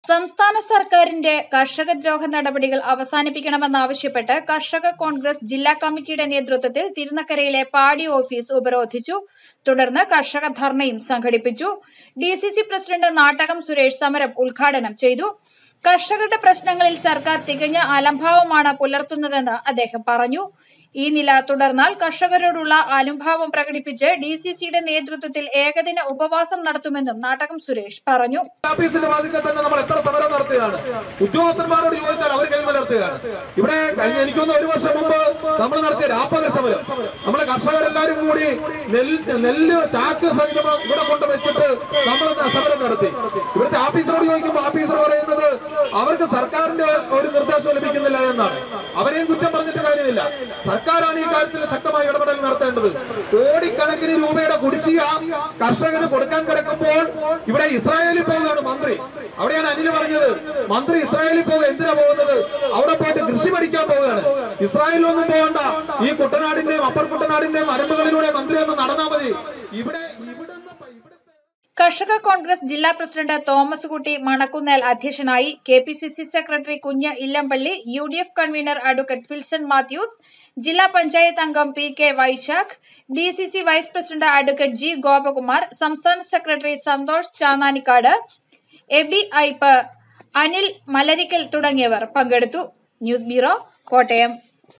സംസ്ഥാന സർക്കാരിന്റെ കർഷക ദ്രോഹ നടപടികൾ അവസാനിപ്പിക്കണമെന്നാവശ്യപ്പെട്ട് കർഷക കോൺഗ്രസ് ജില്ലാ കമ്മിറ്റിയുടെ നേതൃത്വത്തിൽ തിരുനക്കരയിലെ പാടി ഓഫീസ് ഉപരോധിച്ചു തുടർന്ന് കർഷക ധർണയും സംഘടിപ്പിച്ചു D C C president Nattakam Suresh സമരം ഉദ്ഘാടനം ചെയ്തു കർഷകരുടെ പ്രശ്നങ്ങളിൽ സർക്കാർ തികഞ്ഞ അലംഭാവമാണ് പുലർത്തുന്നതെന്ന് അദ്ദേഹം പറഞ്ഞു ഈ നില തുടർന്നാൽ കർഷകരോടുള്ള അനുഭാവം പ്രകടിപ്പിച്ച് ഡി സി സിയുടെ നേതൃത്വത്തിൽ ഏകദിന ഉപവാസം നടത്തുമെന്നും നാട്ടകം സുരേഷ് പറഞ്ഞു ഓഫീസിന്റെ വാതിക്കൽ തന്നെ നമ്മൾ എത്ര സമരം നടത്തുകയാണ് ഉദ്യോഗസ്ഥന്മാരോട് ചോദിച്ചാൽ അവർ കൈമലർത്തുകയാണ് ഇവിടെ കഴിഞ്ഞ എനിക്കൊന്ന് ഒരു വർഷം മുമ്പ് നമ്മൾ നടത്തിയ രാപ്പകൽ സമരം നമ്മളെ കർഷകരെല്ലാരും കൂടി നെല്ല് നെല്ല് ചാക്ക് സഹിതം ഇവിടെ കൊണ്ട് വെച്ചിട്ട് നമ്മൾ സമരം നടത്തി ഇവിടുത്തെ ഓഫീസറോട് ചോദിക്കുമ്പോൾ ഓഫീസർ പറയുന്നത് അവർക്ക് സർക്കാരിന്റെ ഒരു നിർദ്ദേശം ലഭിക്കുന്നില്ല എന്നാണ് അവരെയും കുറ്റം പറഞ്ഞിട്ട് കാര്യമില്ല സർക്കാരാണ് ഈ കാര്യത്തിൽ ശക്തമായ ഇടപെടൽ നടത്തേണ്ടത് കോടിക്കണക്കിന് രൂപയുടെ കുടിശ്ശിക കർഷകന് കൊടുക്കാൻ കിടക്കുമ്പോൾ ഇവിടെ ഇസ്രായേലിൽ പോകുകയാണ് മന്ത്രി അവിടെയാണ് അനിൽ പറഞ്ഞത് മന്ത്രി ഇസ്രായേലിൽ പോകുക എന്തിനാ പോകുന്നത് അവിടെ പോയിട്ട് കൃഷി പഠിക്കാൻ പോവുകയാണ് ഇസ്രായേലിലൊന്നും പോകണ്ട ഈ കുട്ടനാടിന്റെയും അപ്പർ കുട്ടനാടിന്റെയും അരമ്പുകളിലൂടെ മന്ത്രി ഒന്ന് നടന്നാൽ മതി ഇവിടെ ഇവിടുന്ന് പ- ഇവിടുത്തെ കർഷക കോൺഗ്രസ് ജില്ലാ പ്രസിഡന്റ് തോമസ് കുട്ടി മണക്കുന്നേൽ അധ്യക്ഷനായി K P C C secretary Kunju Illampally U D F convener advocate Filson Mathews ജില്ലാ പഞ്ചായത്ത് അംഗം P K Vaishakh D C C vice president advocate G Gopakumar സംസ്ഥാന സെക്രട്ടറി സന്തോഷ് ചാന്നാനിക്കാട് എബി ഐപ്പ് അനിൽ മലരിക്കൽ തുടങ്ങിയവർ പങ്കെടുത്തു ന്യൂസ് ബ്യൂറോ കോട്ടയം